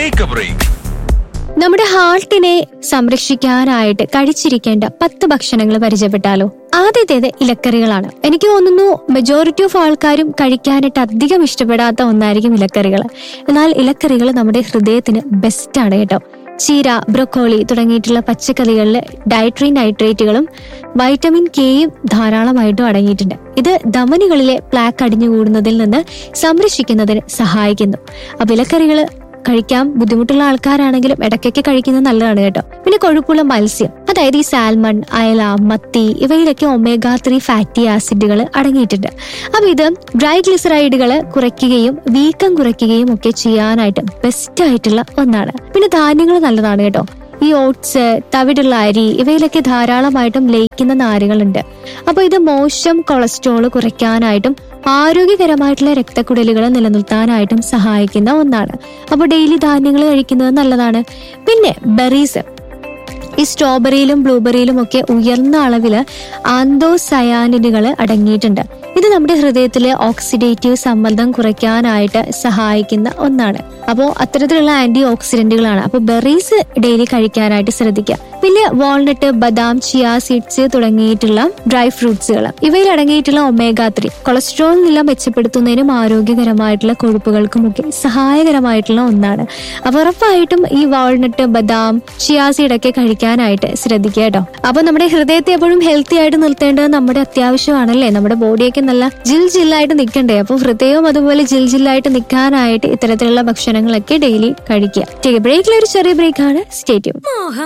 take A break നമ്മുടെ ഹാർട്ടിനെ സംരക്ഷിക്കാനായിട്ട് കഴിച്ചിരിക്കേണ്ട പത്ത് ഭക്ഷണങ്ങൾ പരിചയപ്പെട്ടാലോ ആദ്യത്തേത് ഇലക്കറികളാണ് എനിക്ക് തോന്നുന്നു മെജോറിറ്റി ഓഫ് ആൾക്കാരും കഴിക്കാനായിട്ട് അധികം ഇഷ്ടപ്പെടാത്ത ഒന്നായിരിക്കും ഇലക്കറികൾ എന്നാൽ ഇലക്കറികൾ നമ്മുടെ ഹൃദയത്തിന് ബെസ്റ്റ് ആണ് കേട്ടോ ചീര ബ്രൊക്കോളി തുടങ്ങിയിട്ടുള്ള പച്ചക്കറികളിൽ ഡയട്രി നൈട്രേറ്റുകളും വൈറ്റമിൻ കെയും ധാരാളമായിട്ടും അടങ്ങിയിട്ടുണ്ട് ഇത് ധമനികളിലെ പ്ലാക്ക് അടിഞ്ഞുകൂടുന്നതിൽ നിന്ന് സംരക്ഷിക്കുന്നതിന് സഹായിക്കുന്നു അപ്പൊ ഇലക്കറികൾ കഴിക്കാൻ ബുദ്ധിമുട്ടുള്ള ആൾക്കാരാണെങ്കിലും ഇടയ്ക്കൊക്കെ കഴിക്കുന്നത് നല്ലതാണ് കേട്ടോ പിന്നെ കൊഴുപ്പുള്ള മത്സ്യം അതായത് ഈ സാൽമൺ അയല മത്തി ഇവയിലൊക്കെ ഒമേഗ ത്രീ ഫാറ്റി ആസിഡുകൾ അടങ്ങിയിട്ടുണ്ട് അപ്പൊ ഇത് ഡ്രൈ ഗ്ലിസറൈഡുകൾ കുറയ്ക്കുകയും വീക്കം കുറയ്ക്കുകയും ഒക്കെ ചെയ്യാനായിട്ട് ബെസ്റ്റ് ആയിട്ടുള്ള ഒന്നാണ് പിന്നെ ധാന്യങ്ങൾ നല്ലതാണ് കേട്ടോ ഈ ഓട്സ് തവിടുള്ള അരി ഇവയിലൊക്കെ ധാരാളമായിട്ടും ലയിക്കുന്ന നാരുകളുണ്ട് അപ്പൊ ഇത് മോശം കൊളസ്ട്രോൾ കുറയ്ക്കാനായിട്ടും ആരോഗ്യകരമായിട്ടുള്ള രക്തക്കുഴലുകൾ നിലനിർത്താനായിട്ടും സഹായിക്കുന്ന ഒന്നാണ് അപ്പോൾ ഡെയിലി ധാന്യങ്ങൾ കഴിക്കുന്നത് നല്ലതാണ് പിന്നെ ബെറീസ് ഈ സ്ട്രോബെറിയിലും ബ്ലൂബെറിയിലും ഒക്കെ ഉയർന്ന അളവില് ആന്തോസയാനിനുകൾ അടങ്ങിയിട്ടുണ്ട് ഇത് നമ്മുടെ ഹൃദയത്തിലെ ഓക്സിഡേറ്റീവ് സമ്മർദ്ദം കുറയ്ക്കാനായിട്ട് സഹായിക്കുന്ന ഒന്നാണ് അപ്പോൾ അത്തരത്തിലുള്ള ആന്റി ഓക്സിഡന്റുകളാണ് അപ്പോൾ ബെറീസ് ഡെയിലി കഴിക്കാനായിട്ട് ശ്രദ്ധിക്കുക പിന്നെ വാൾനട്ട് ബദാം ചിയ സീഡ്സ് തുടങ്ങിയിട്ടുള്ള ഡ്രൈ ഫ്രൂട്ട്സുകൾ ഇവയിൽ അടങ്ങിയിട്ടുള്ള ഒമേഗ ത്രീ കൊളസ്ട്രോൾ നില മെച്ചപ്പെടുത്തുന്നതിനും ആരോഗ്യകരമായിട്ടുള്ള കൊഴുപ്പുകൾക്കും ഒക്കെ സഹായകരമായിട്ടുള്ള ഒന്നാണ് അപ്പൊ ഉറപ്പായിട്ടും ഈ വാൾനട്ട് ബദാം ചിയ സീഡൊക്കെ കഴിക്കാനായിട്ട് ശ്രദ്ധിക്കുക കേട്ടോ അപ്പൊ നമ്മുടെ ഹൃദയത്തെ എപ്പോഴും ഹെൽത്തി ആയിട്ട് നിർത്തേണ്ടത് നമ്മുടെ അത്യാവശ്യമാണല്ലേ നമ്മുടെ ബോഡിയൊക്കെ നല്ല ജിൽ ജില്ലായിട്ട് നിൽക്കണ്ടേ അപ്പൊ ഹൃദയവും അതുപോലെ ജിൽ ജില്ലായിട്ട് നിൽക്കാനായിട്ട് ഇത്തരത്തിലുള്ള ഭക്ഷണങ്ങളൊക്കെ ഡെയിലി കഴിക്കുക ബ്രേക്കിൽ ഒരു ചെറിയ ബ്രേക്കാണ് സ്റ്റേറ്റ്യൂൺ മോഹം